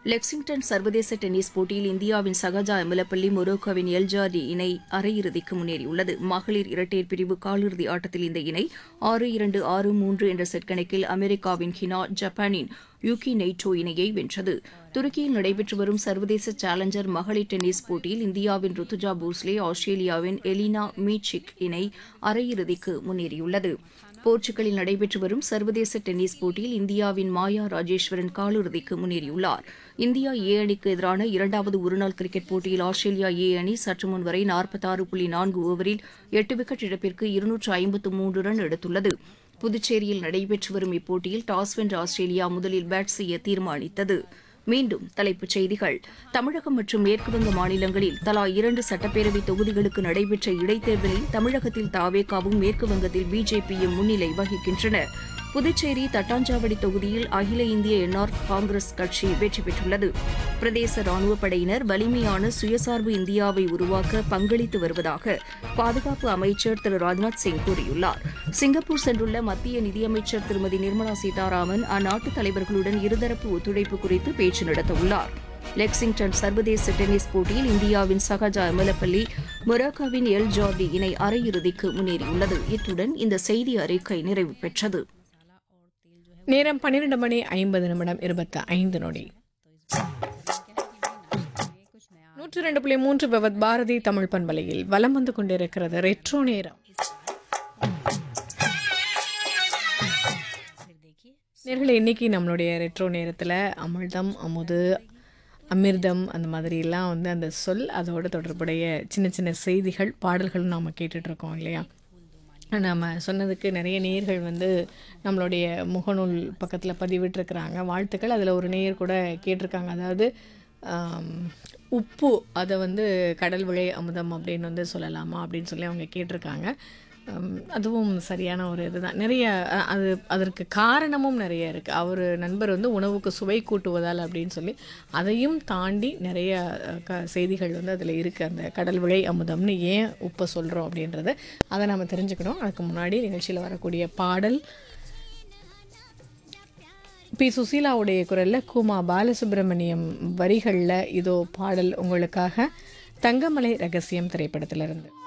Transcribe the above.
Lexington சர்வதேச tennis போட்டியில் இந்தியாவின் சகஜா எமலப்பள்ளி மொரோக்கோவின் எல்ஜாடி இணை அரையிறுதிக்கு முன்னேறியுள்ளது மகளிர் இரட்டையர் பிரிவு காலிறுதி ஆட்டத்தில் இந்த இணை ஆறு இரண்டு ஆறு மூன்று என்ற செட் கணக்கில் அமெரிக்காவின் ஹினா ஜப்பானின் யூகி நெய்டோ இணையை வென்றது துருக்கியில் நடைபெற்று வரும் சர்வதேச சேலஞ்சர் மகளிர் டென்னிஸ் போட்டியில் இந்தியாவின் ருத்துஜா போஸ்லே ஆஸ்திரேலியாவின் எலினா மீச்சிக் இணை அரையிறுதிக்கு முன்னேறியுள்ளது போர்ச்சுகலில் நடைபெற்று வரும் சர்வதேச டென்னிஸ் போட்டியில் இந்தியாவின் மாயா ராஜேஸ்வரன் காலிறுதிக்கு முன்னேறியுள்ளார் இந்தியா ஏ அணிக்கு எதிரான இரண்டாவது ஒருநாள் கிரிக்கெட் போட்டியில் ஆஸ்திரேலியா ஏ அணி சற்று முன் வரை நாற்பத்தாறு புள்ளி நான்கு ஓவரில் எட்டு விக்கெட் இழப்பிற்கு இருநூற்று ஐம்பத்து மூன்று ரன் எடுத்துள்ளது புதுச்சேரியில் நடைபெற்று வரும் இப்போட்டியில் டாஸ் வென்ற ஆஸ்திரேலியா முதலில் பேட் செய்ய தீர்மானித்தது மீண்டும் தலைப்புச் செய்திகள் தமிழகம் மற்றும் மேற்குவங்க மாநிலங்களில் தலா இரண்டு சட்டப்பேரவை தொகுதிகளுக்கு நடைபெற்ற இடைத்தேர்தலில் தமிழகத்தில் தாவேகாவும் மேற்குவங்கத்தில் பிஜேபியும் முன்னிலை வகிக்கின்றன புதுச்சேரி தட்டாஞ்சாவடி தொகுதியில் அகில இந்திய என்ஆர் காங்கிரஸ் கட்சி வெற்றி பெற்றுள்ளது பிரதேச ராணுவப் படையினர் வலிமையான சுயசார்பு இந்தியாவை உருவாக்க பங்களித்து வருவதாக பாதுகாப்பு அமைச்சர் திரு ராஜ்நாத் சிங் கூறியுள்ளார் சிங்கப்பூர் சென்றுள்ள மத்திய நிதியமைச்சர் திருமதி நிர்மலா சீதாராமன் அந்நாட்டு தலைவர்களுடன் இருதரப்பு ஒத்துழைப்பு குறித்து பேச்சு நடத்தவுள்ளார் லெக்சிங்டன் சர்வதேச டென்னிஸ் போட்டியில் இந்தியாவின் சகஜா எமலப்பள்ளி மொராக்காவின் எல் ஜார்டி இணை அரையிறுதிக்கு முன்னேறியுள்ளது இத்துடன் இந்த செய்தி அறிக்கை நிறைவு பெற்றது நேரம் பன்னிரண்டு மணி ஐம்பது நிமிடம் இருபத்தி ஐந்து நொடி நூற்றி ரெண்டு புள்ளி மூன்று பவத் பாரதி தமிழ் பண்பலையில் வலம் வந்து கொண்டிருக்கிறது ரெட்ரோ நேரம் நேர்களை இன்னைக்கு நம்மளுடைய ரெட்ரோ நேரத்தில் அமிர்தம் அமுது அமிர்தம் அந்த மாதிரிலாம் வந்து அந்த சொல் அதோட தொடர்புடைய சின்ன சின்ன செய்திகள் பாடல்கள் நாம் கேட்டுட்ருக்கோம் இல்லையா நம்ம சொன்னதுக்கு நிறைய நேயர்கள் வந்து நம்மளுடைய முகநூல் பக்கத்தில் பதிவிட்டிருக்கிறாங்க வாழ்த்துக்கள் அதில் ஒரு நேயர் கூட கேட்டிருக்காங்க அதாவது ஆம், உப்பு அதை வந்து கடல் விளை அமுதம் அப்படின்னு வந்து சொல்லலாமா அப்படின்னு சொல்லி அவங்க கேட்டிருக்காங்க ஆம், அதுவும் சரியான ஒரு இதுதான் நிறைய அ- அது அதற்கு காரணமும் நிறைய இருக்குது அவர் நண்பர் வந்து உணவுக்கு சுவை கூட்டுவதால் அப்படின்னு சொல்லி அதையும் தாண்டி நிறைய அ, க செய்திகள் வந்து அதில் இருக்குது அந்த கடல் விளை அமுதம்னு ஏன் உப்பை சொல்கிறோம் அப்படின்றத அதை நம்ம தெரிஞ்சுக்கணும் அதுக்கு முன்னாடி நிகழ்ச்சியில் வரக்கூடிய பாடல் பி சுசீலாவுடைய குரலில் குமா பாலசுப்ரமணியம் வரிகளில் இதோ பாடல் உங்களுக்காக தங்கமலை ரகசியம் திரைப்படத்திலிருந்து